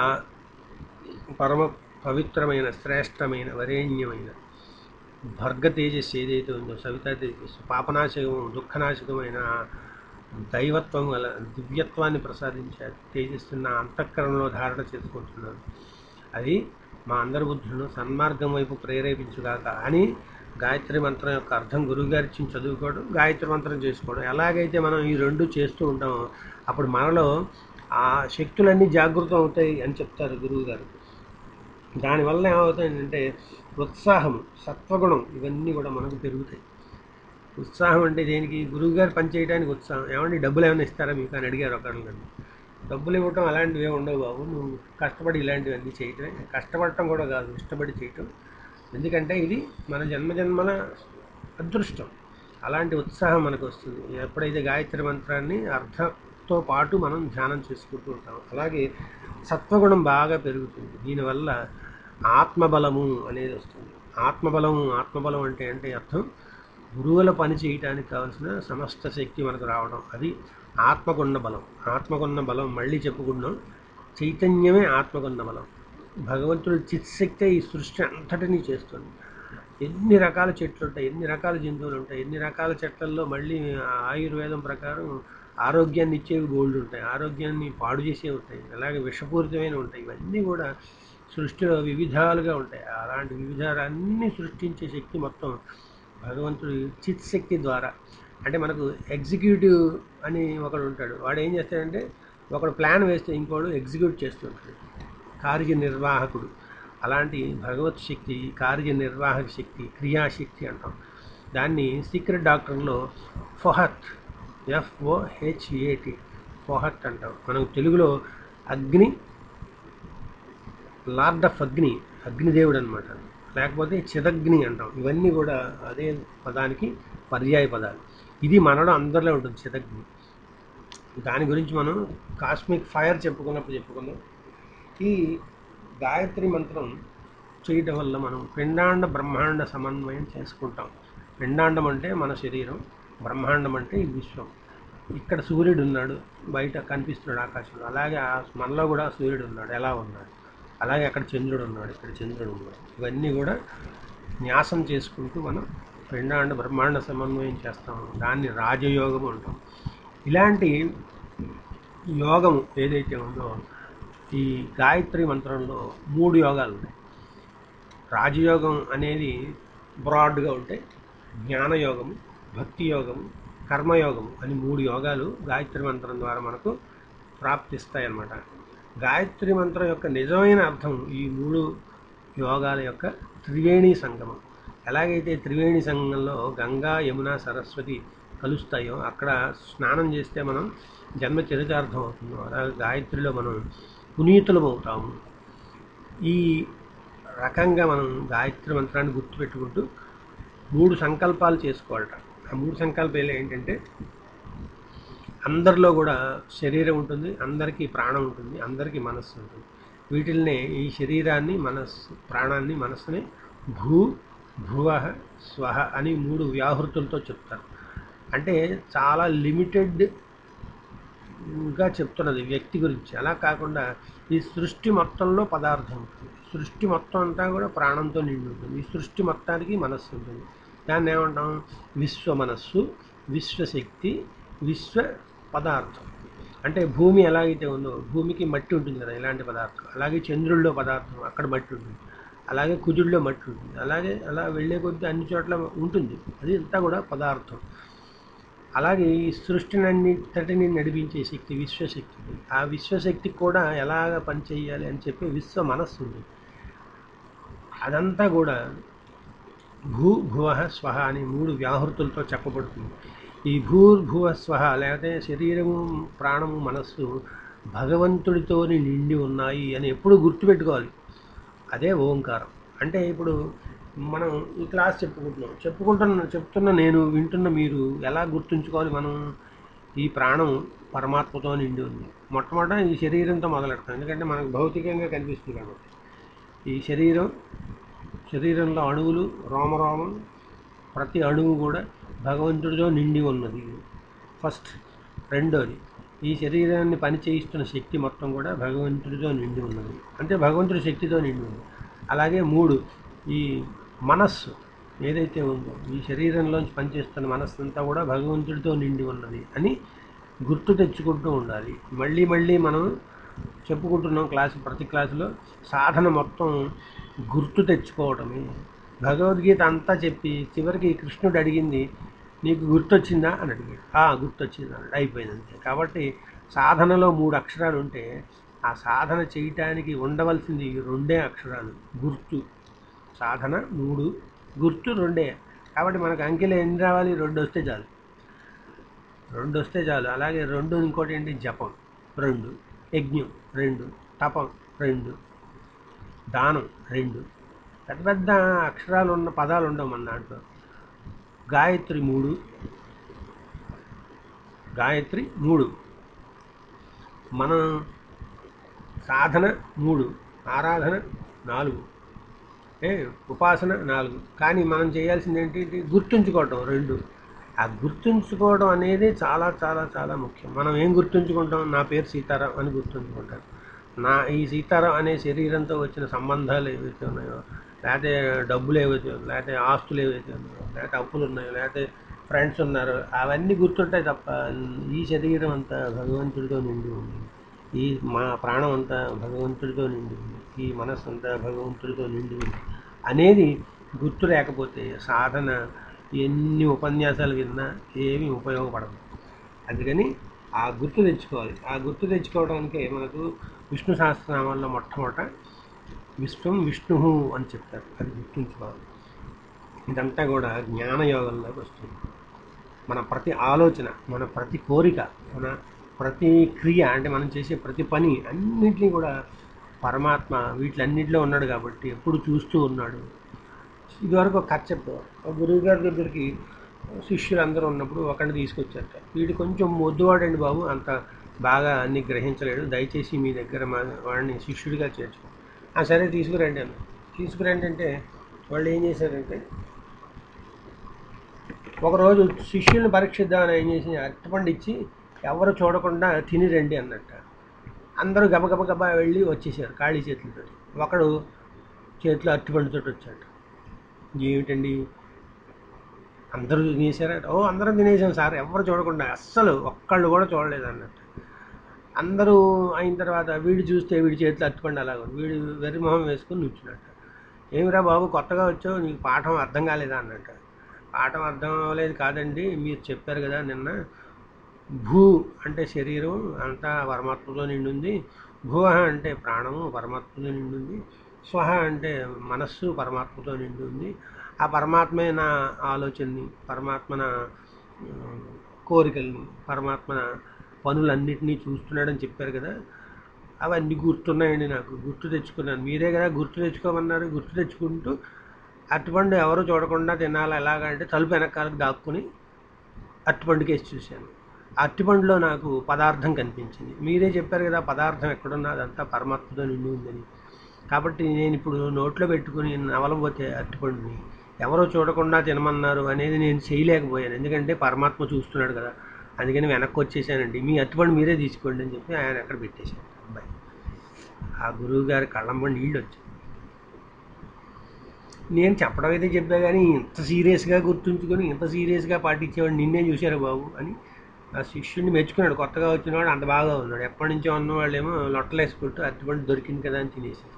పరమ పవిత్రమైన శ్రేష్టమైన వరేణ్యమైన భర్గ తేజస్సు ఏదైతే ఉందో సవితా తేజస్సు పాపనాశకము దుఃఖనాశకమైన దైవత్వం గల దివ్యత్వాన్ని ప్రసాదించారు తేజస్సు నా అంతఃకరణలో ధారణ చేసుకుంటున్నాను అది మా అందరి బుద్ధులను సన్మార్గం వైపు ప్రేరేపించుగాక అని గాయత్రి మంత్రం యొక్క అర్థం గురువుగారి ఇచ్చిన చదువుకోవడం గాయత్రి మంత్రం చేసుకోవడం ఎలాగైతే మనం ఈ రెండు చేస్తూ ఉంటామో అప్పుడు మనలో ఆ శక్తులన్నీ జాగృతం అవుతాయి అని చెప్తారు గురువు గారు దానివల్ల ఏమవుతాయంటే ఉత్సాహం సత్వగుణం ఇవన్నీ కూడా మనకు పెరుగుతాయి ఉత్సాహం అంటే దేనికి గురువుగారు పని చేయడానికి ఉత్సాహం ఏమండి డబ్బులు ఏమైనా ఇస్తారా మీకు అని అడిగారు ఒకళ్ళు నన్ను డబ్బులు ఇవ్వటం అలాంటివి ఏమి ఉండవు బాబు నువ్వు కష్టపడి ఇలాంటివన్నీ చేయటమే కష్టపడటం కూడా కాదు ఇష్టపడి చేయటం ఎందుకంటే ఇది మన జన్మజన్మల అదృష్టం అలాంటి ఉత్సాహం మనకు వస్తుంది ఎప్పుడైతే గాయత్రి మంత్రాన్ని అర్థంతో పాటు మనం ధ్యానం చేసుకుంటూ ఉంటాం అలాగే సత్వగుణం బాగా పెరుగుతుంది దీనివల్ల ఆత్మబలము అనేది వస్తుంది ఆత్మబలము ఆత్మబలం అంటే అంటే అర్థం గురువుల పని చేయటానికి కావాల్సిన సమస్త శక్తి మనకు రావడం అది ఆత్మకున్న బలం ఆత్మకున్న బలం మళ్ళీ చెప్పుకున్నాం చైతన్యమే ఆత్మకున్న బలం భగవంతుడు చిత్శక్తే ఈ సృష్టి అంతటినీ చేస్తుంది ఎన్ని రకాల చెట్లు ఉంటాయి ఎన్ని రకాల జంతువులు ఉంటాయి ఎన్ని రకాల చెట్లల్లో మళ్ళీ ఆయుర్వేదం ప్రకారం ఆరోగ్యాన్ని ఇచ్చేవి గోల్డ్ ఉంటాయి ఆరోగ్యాన్ని పాడు చేసేవి ఉంటాయి అలాగే విషపూరితమైన ఉంటాయి ఇవన్నీ కూడా సృష్టిలో వివిధాలుగా ఉంటాయి అలాంటి వివిధాలన్నీ సృష్టించే శక్తి మొత్తం భగవంతుడి చిత్శక్తి ద్వారా అంటే మనకు ఎగ్జిక్యూటివ్ అని ఒకడు ఉంటాడు వాడు ఏం చేస్తాడంటే ఒకడు ప్లాన్ వేస్తే ఇంకోడు ఎగ్జిక్యూట్ చేస్తుంటాడు కార్యనిర్వాహకుడు అలాంటి భగవత్ శక్తి కార్యనిర్వాహక శక్తి క్రియాశక్తి అంటాం దాన్ని సీక్రెట్ డాక్టర్లో ఫొహత్ ఎఫ్ఓహెచ్ఏటి ఫొహత్ అంటాం మనం తెలుగులో అగ్ని లార్డ్ ఆఫ్ అగ్ని అగ్నిదేవుడు అనమాట లేకపోతే చిదగ్ని అంటాం ఇవన్నీ కూడా అదే పదానికి పర్యాయ పదాలు ఇది మనలో అందరిలో ఉంటుంది చిదగ్ని దాని గురించి మనం కాస్మిక్ ఫైర్ చెప్పుకున్నప్పుడు చెప్పుకున్నాం ఈ గాయత్రి మంత్రం చేయటం వల్ల మనం పిండాండ బ్రహ్మాండ సమన్వయం చేసుకుంటాం పిండాండం అంటే మన శరీరం బ్రహ్మాండం అంటే ఈ విశ్వం ఇక్కడ సూర్యుడు ఉన్నాడు బయట కనిపిస్తున్నాడు ఆకాశంలో అలాగే ఆ మనలో కూడా సూర్యుడు ఉన్నాడు ఎలా ఉన్నాడు అలాగే అక్కడ చంద్రుడు ఉన్నాడు ఇక్కడ చంద్రుడు ఉన్నాడు ఇవన్నీ కూడా న్యాసం చేసుకుంటూ మనం పిండాండ బ్రహ్మాండ సమన్వయం చేస్తాం దాన్ని రాజయోగం అంటాం ఇలాంటి యోగము ఏదైతే ఉందో ఈ గాయత్రి మంత్రంలో మూడు యోగాలు ఉన్నాయి రాజయోగం అనేది బ్రాడ్గా ఉంటే జ్ఞానయోగము భక్తి యోగము కర్మయోగము అని మూడు యోగాలు గాయత్రి మంత్రం ద్వారా మనకు ప్రాప్తిస్తాయి అన్నమాట గాయత్రి మంత్రం యొక్క నిజమైన అర్థం ఈ మూడు యోగాల యొక్క త్రివేణి సంగమం ఎలాగైతే త్రివేణి సంగమంలో గంగా యమున సరస్వతి కలుస్తాయో అక్కడ స్నానం చేస్తే మనం జన్మ చరితార్థం అవుతుందో అలాగే గాయత్రిలో మనం పునీతులం అవుతాము ఈ రకంగా మనం గాయత్రి మంత్రాన్ని గుర్తుపెట్టుకుంటూ మూడు సంకల్పాలు చేసుకోవాలట ఆ మూడు సంకల్పాలు ఏంటంటే అందరిలో కూడా శరీరం ఉంటుంది అందరికీ ప్రాణం ఉంటుంది అందరికీ మనస్సు ఉంటుంది వీటిల్నే ఈ శరీరాన్ని మనస్సు ప్రాణాన్ని మనస్సుని భూ భువ స్వహ అని మూడు వ్యాహృతులతో చెప్తారు అంటే చాలా లిమిటెడ్ గా చెప్తున్నది వ్యక్తి గురించి అలా కాకుండా ఈ సృష్టి మొత్తంలో పదార్థం ఉంటుంది సృష్టి మొత్తం అంతా కూడా ప్రాణంతో నిండి ఉంటుంది ఈ సృష్టి మొత్తానికి మనస్సు ఉంటుంది దాన్ని ఏమంటాం విశ్వ మనస్సు విశ్వశక్తి విశ్వ పదార్థం అంటే భూమి ఎలాగైతే ఉందో భూమికి మట్టి ఉంటుంది కదా ఇలాంటి పదార్థం అలాగే చంద్రుల్లో పదార్థం అక్కడ మట్టి ఉంటుంది అలాగే కుజుల్లో మట్టి ఉంటుంది అలాగే అలా వెళ్ళే కొద్దీ అన్ని చోట్ల ఉంటుంది అది అంతా కూడా పదార్థం అలాగే ఈ సృష్టిని అన్నింటిని నడిపించే శక్తి విశ్వశక్తి ఆ విశ్వశక్తికి కూడా ఎలాగ పనిచేయాలి అని చెప్పి విశ్వ మనస్సు ఉంది అదంతా కూడా భూ భువ స్వహ అని మూడు వ్యాహృతులతో చెప్పబడుతుంది ఈ భూర్భువ స్వహ లేకపోతే శరీరము ప్రాణము మనస్సు భగవంతుడితోని నిండి ఉన్నాయి అని ఎప్పుడు గుర్తుపెట్టుకోవాలి అదే ఓంకారం అంటే ఇప్పుడు మనం ఈ క్లాస్ చెప్పుకుంటున్నాం చెప్పుకుంటున్న చెప్తున్న నేను వింటున్న మీరు ఎలా గుర్తుంచుకోవాలి మనం ఈ ప్రాణం పరమాత్మతో నిండి ఉంది మొట్టమొదట ఈ శరీరంతో మొదలెడతాం ఎందుకంటే మనకు భౌతికంగా కనిపిస్తుంది కాబట్టి ఈ శరీరం శరీరంలో అణువులు రోమరోమం ప్రతి అణువు కూడా భగవంతుడితో నిండి ఉన్నది ఫస్ట్ రెండోది ఈ శరీరాన్ని పని చేయిస్తున్న శక్తి మొత్తం కూడా భగవంతుడితో నిండి ఉన్నది అంటే భగవంతుడి శక్తితో నిండి ఉంది అలాగే మూడు ఈ మనస్సు ఏదైతే ఉందో ఈ శరీరంలోంచి పనిచేస్తున్న మనస్సు అంతా కూడా భగవంతుడితో నిండి ఉన్నది అని గుర్తు తెచ్చుకుంటూ ఉండాలి మళ్ళీ మళ్ళీ మనం చెప్పుకుంటున్నాం క్లాసు ప్రతి క్లాసులో సాధన మొత్తం గుర్తు తెచ్చుకోవడమే భగవద్గీత అంతా చెప్పి చివరికి కృష్ణుడు అడిగింది నీకు గుర్తొచ్చిందా అని అడిగాడు ఆ గుర్తొచ్చింది అన్నాడు అయిపోయింది అంతే కాబట్టి సాధనలో మూడు అక్షరాలు ఉంటే ఆ సాధన చేయటానికి ఉండవలసింది ఈ రెండే అక్షరాలు గుర్తు సాధన మూడు గుర్తు రెండే కాబట్టి మనకు అంకెలు ఎన్ని రావాలి రెండు వస్తే చాలు రెండు వస్తే చాలు అలాగే రెండు ఇంకోటి ఏంటి జపం రెండు యజ్ఞం రెండు తపం రెండు దానం రెండు పెద్ద పెద్ద అక్షరాలు ఉన్న పదాలు ఉండవు మన దాంట్లో గాయత్రి మూడు గాయత్రి మూడు మన సాధన మూడు ఆరాధన నాలుగు ఏ ఉపాసన నాలుగు కానీ మనం చేయాల్సింది ఏంటి గుర్తుంచుకోవటం రెండు ఆ గుర్తుంచుకోవడం అనేది చాలా చాలా చాలా ముఖ్యం మనం ఏం గుర్తుంచుకుంటాం నా పేరు సీతారాం అని గుర్తుంచుకుంటాం నా ఈ సీతారాం అనే శరీరంతో వచ్చిన సంబంధాలు ఏవైతే ఉన్నాయో లేకపోతే డబ్బులు ఏవైతే ఉన్నాయో లేకపోతే ఆస్తులు ఏవైతే ఉన్నాయో లేకపోతే అప్పులు ఉన్నాయో లేకపోతే ఫ్రెండ్స్ ఉన్నారు అవన్నీ గుర్తుంటాయి తప్ప ఈ శరీరం అంతా భగవంతుడితో నిండి ఉంది ఈ మా ప్రాణం అంతా భగవంతుడితో నిండి ఉంది ఈ మనస్సు అంతా భగవంతుడితో నిండి ఉంది అనేది గుర్తు లేకపోతే సాధన ఎన్ని ఉపన్యాసాలు విన్నా ఏమీ ఉపయోగపడదు అందుకని ఆ గుర్తు తెచ్చుకోవాలి ఆ గుర్తు తెచ్చుకోవడానికే మనకు విష్ణు సహస్రనామాల్లో మొట్టమొదట విశ్వం విష్ణు అని చెప్తారు అది గుర్తుంచుకోవాలి ఇదంతా కూడా జ్ఞానయోగంలోకి వస్తుంది మన ప్రతి ఆలోచన మన ప్రతి కోరిక మన ప్రతి క్రియ అంటే మనం చేసే ప్రతి పని అన్నింటినీ కూడా పరమాత్మ వీటిలన్నింటిలో ఉన్నాడు కాబట్టి ఎప్పుడు చూస్తూ ఉన్నాడు ఇదివరకు ఒక కథ చెప్పేవారు ఒక గురువు గారి దగ్గరికి శిష్యులు అందరూ ఉన్నప్పుడు ఒకరిని తీసుకొచ్చారట వీడు కొంచెం మొద్దువాడండి బాబు అంత బాగా అన్ని గ్రహించలేడు దయచేసి మీ దగ్గర మా వాడిని శిష్యుడిగా చేర్చుకో "ఆ, సరే తీసుకురండి అన్న తీసుకురండి అంటే వాళ్ళు ఏం చేశారంటే ఒకరోజు శిష్యుల్ని పరీక్షిద్దామని ఏం చేసి అరటిపండు ఇచ్చి ఎవరు చూడకుండా తిని రండి అన్నట్ట అందరూ గబగబ గబా వెళ్ళి వచ్చేసారు ఖాళీ చేతులతో ఒకడు చేతిలో అరటిపండుతో వచ్చాడు ఏమిటండి అందరూ తినేసారట ఓ అందరం తినేసాం సార్ ఎవరు చూడకుండా అస్సలు ఒక్కళ్ళు కూడా చూడలేదు అన్నట్టు అందరూ అయిన తర్వాత వీడు చూస్తే వీడి చేతిలో అరటిపండు అలాగ ఉంది. వీడు వెర్రి మొహం వేసుకొని నుంచున్నట్టు ఏమిరా బాబు కొత్తగా వచ్చావు నీకు పాఠం అర్థం కాలేదా అన్నట్టు పాఠం అర్థం అవ్వలేదు కాదండి మీరు చెప్పారు కదా నిన్న భూ అంటే శరీరం అంతా పరమాత్మతో నిండుంది భువ అంటే ప్రాణము పరమాత్మతో నిండుంది స్వహ అంటే మనస్సు పరమాత్మతో నిండి ఉంది ఆ పరమాత్మే నా ఆలోచనని పరమాత్మ నా ఉమ్, కోరికల్ని పరమాత్మ నా పనులన్నిటినీ చూస్తున్నాడని చెప్పారు కదా అవన్నీ గుర్తున్నాయండి నాకు గుర్తు తెచ్చుకున్నాను మీరే కదా గుర్తు తెచ్చుకోమన్నారు గుర్తు తెచ్చుకుంటూ అరటిపండు ఎవరు చూడకుండా తినాలి ఎలాగంటే తలుపు వెనకాలకు దాక్కుని అరటిపండు కేసి చూశాను ఆ అరటిపండులో నాకు పదార్థం కనిపించింది మీరే చెప్పారు కదా పదార్థం ఎక్కడున్నా అదంతా పరమాత్మతో నిండి ఉందని కాబట్టి నేను ఇప్పుడు నోట్లో పెట్టుకుని నవలబోతే అరటిపండుని ఎవరో చూడకుండా తినమన్నారు అనేది నేను చేయలేకపోయాను ఎందుకంటే పరమాత్మ చూస్తున్నాడు కదా అందుకని వెనక్కి వచ్చేసానండి మీ అరటిపండు మీరే తీసుకోండి అని చెప్పి ఆయన అక్కడ పెట్టేశాను అబ్బాయి ఆ గురువు గారి కళ్ళంబడి నీళ్ళు వచ్చాయి నేను చెప్పడం అయితే చెప్పా కానీ ఇంత సీరియస్గా గుర్తుంచుకొని ఇంత సీరియస్గా పాటించేవాడు నిన్నే చూశారు బాబు అని ఆ శిష్యుడిని మెచ్చుకున్నాడు కొత్తగా వచ్చినవాడు అంత బాగా ఉన్నాడు ఎప్పటి నుంచో ఉన్నవాళ్ళేమో లొట్టలేసుకుంటూ అరటిపండు దొరికింది కదా అని తినేసి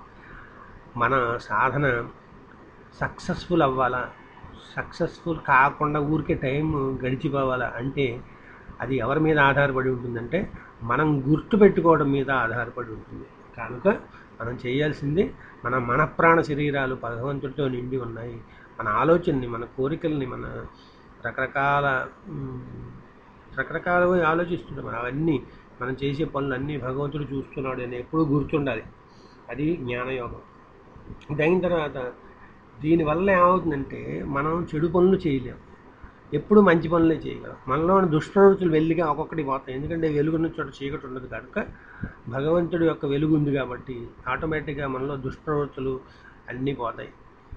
మన సాధన సక్సెస్ఫుల్ అవ్వాలా సక్సెస్ఫుల్ కాకుండా ఊరికే టైం గడిచిపోవాలా అంటే అది ఎవరి మీద ఆధారపడి ఉంటుందంటే మనం గుర్తు పెట్టుకోవడం మీద ఆధారపడి ఉంటుంది కనుక మనం చేయాల్సింది మన మనప్రాణ శరీరాలు భగవంతుడితో నిండి ఉన్నాయి మన ఆలోచనని మన కోరికల్ని మన రకరకాల మ్, రకరకాలుగా ఆలోచిస్తుంటాం మనం అవన్నీ మనం చేసే పనులన్నీ భగవంతుడు చూస్తున్నాడు అని ఎప్పుడూ గుర్తుండాలి అది జ్ఞానయోగం ఇది అయిన తర్వాత దీనివల్ల ఏమవుతుందంటే మనం చెడు పనులు చేయలేం ఎప్పుడు మంచి పనులే చేయగలం మనలో ఉన్న దుష్ప్రవృత్తులు వెల్లిగా ఒక్కొక్కటి పోతాయి ఎందుకంటే వెలుగున్న చోట చీకటి ఉండదు కనుక భగవంతుడి యొక్క వెలుగు ఉంది కాబట్టి ఆటోమేటిక్గా మనలో దుష్ప్రవృత్తులు అన్నీ పోతాయి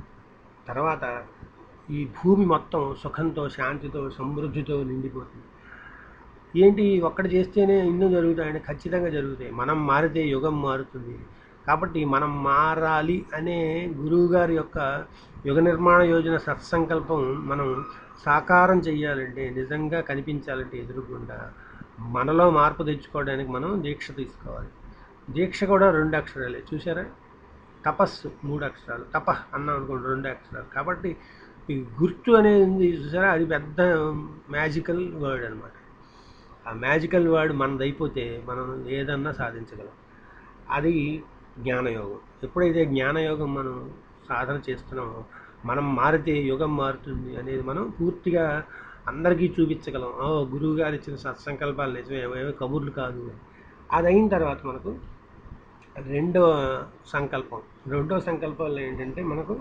తర్వాత ఈ భూమి మొత్తం సుఖంతో శాంతితో సమృద్ధితో నిండిపోతుంది ఏంటి ఒక్కటి చేస్తేనే ఇన్నో జరుగుతాయని ఖచ్చితంగా జరుగుతాయి మనం మారితే యుగం మారుతుంది కాబట్టి మనం మారాలి అనే గురువుగారి యొక్క యుగ నిర్మాణ యోజన సత్సంకల్పం మనం సాకారం చేయాలంటే నిజంగా కనిపించాలంటే ఎదురుగుండా మనలో మార్పు తెచ్చుకోవడానికి మనం దీక్ష తీసుకోవాలి దీక్ష కూడా రెండు అక్షరాలే చూసారా తపస్సు మూడు అక్షరాలు తప అన్నాం అనుకోండి రెండు అక్షరాలు కాబట్టి ఈ గుర్తు అనేది ఉంది చూసారా అది పెద్ద మ్యాజికల్ వర్డ్ అనమాట ఆ మ్యాజికల్ వర్డ్ మనది అయిపోతే మనం ఏదన్నా సాధించగలం అది జ్ఞానయోగం ఎప్పుడైతే జ్ఞానయోగం మనం సాధన చేస్తున్నామో మనం మారితే యుగం మారుతుంది అనేది మనం పూర్తిగా అందరికీ చూపించగలం ఓ గురువు గారు ఇచ్చిన సత్సంకల్పాలు నిజమే ఏమేమి కబుర్లు కాదు అది అయిన తర్వాత మనకు రెండో సంకల్పం రెండో సంకల్పాలు ఏంటంటే మనకు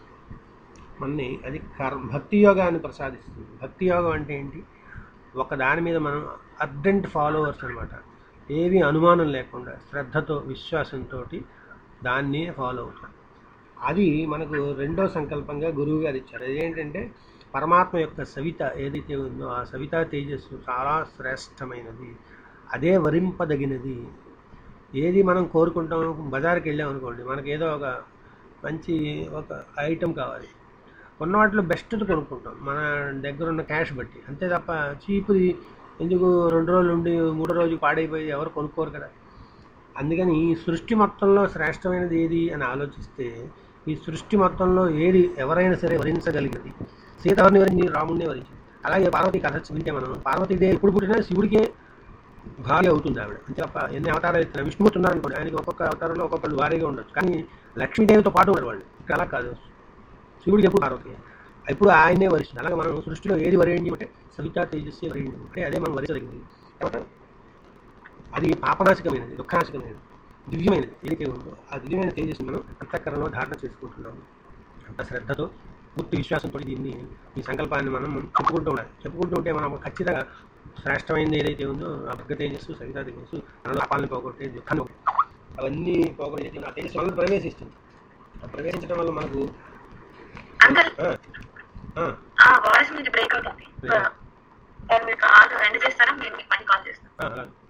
మనని అది కర్ భక్తి యోగాన్ని ప్రసాదిస్తుంది భక్తి యోగం అంటే ఏంటి ఒక దాని మీద మనం అర్జెంట్ ఫాలోవర్స్ అనమాట ఏవి అనుమానం లేకుండా శ్రద్ధతో విశ్వాసంతో దాన్ని ఫాలో అవుతాం అది మనకు రెండో సంకల్పంగా గురువు గారు ఇచ్చారు అదేంటంటే పరమాత్మ యొక్క సవిత ఏదైతే ఉందో ఆ సవితా తేజస్సు చాలా శ్రేష్టమైనది అదే వరింపదగినది ఏది మనం కోరుకుంటాం బజార్కి వెళ్ళాం అనుకోండి మనకి ఏదో ఒక మంచి ఒక ఐటెం కావాలి ఉన్న వాటిలో బెస్ట్ కొనుక్కుంటాం మన దగ్గర ఉన్న క్యాష్ బట్టి అంతే తప్ప చీప్ది ఎందుకు రెండు రోజులు ఉండి మూడో రోజు పాడైపోయి ఎవరు కొనుక్కోరు కదా అందుకని ఈ సృష్టి మొత్తంలో శ్రేష్టమైనది ఏది అని ఆలోచిస్తే ఈ సృష్టి మొత్తంలో ఏది ఎవరైనా సరే వరించగలిగినది సీత ఎవరిని వరించి రాముడిని వరించింది అలాగే పార్వతి కథ వింటే మనం పార్వతీదేవి ఎప్పుడు పుట్టినా శివుడికే భార్య అవుతుంది ఆవిడ అంతే తప్ప ఎన్ని అవతారాలు ఎత్తినా విష్ణుమూర్తి ఉన్నారనుకోండి ఆయనకి ఒక్కొక్క అవతారంలో ఒక్కొక్కరు భార్యగా ఉండొచ్చు కానీ లక్ష్మీదేవితో పాటు ఉన్నారు వాళ్ళు ఇక్కడ అలా కాదు శివుడికి ఎప్పుడు పార్వతి ఎప్పుడు ఆయనే వరిస్తుంది అలాగే మనం సృష్టిలో ఏది వరేయండి అంటే సవితా తేజస్వి వరేయండి అంటే అదే మనం వరించదగింది కాబట్టి అది పాపనాశకమైనది దుఃఖనాశకమైనది దివ్యమైనది ఏదైతే ఉందో ఆ దివ్యమైన తేజస్సుని మనం అంతఃకరణలో ధారణ చేసుకుంటున్నాము అంత శ్రద్ధతో పూర్తి విశ్వాసంతో దీన్ని ఈ సంకల్పాన్ని మనం చెప్పుకుంటూ ఉండాలి చెప్పుకుంటూ ఉంటే మనం ఖచ్చితంగా శ్రేష్టమైనది ఏదైతే ఉందో ఆ భర్గ తేజస్సు సవితా తేజస్సు మనలో పాపాలను పోగొట్టే దుఃఖాన్ని పోగొట్టే అవన్నీ పోగొట్టే ఆ తేజస్సు వల్ల ప్రవేశిస్తుంది ఆ ప్రవేశించడం వల్ల మనకు అంకల్ ఆ, ఆ, ఆ వాయిస్ మీద బ్రేక్ అవుతుంది Break. మీరు కాల్ ఎండ్ చేస్తారా మీరు మీకు మళ్ళీ కాల్ చేస్తాను ఆ, అలాగే.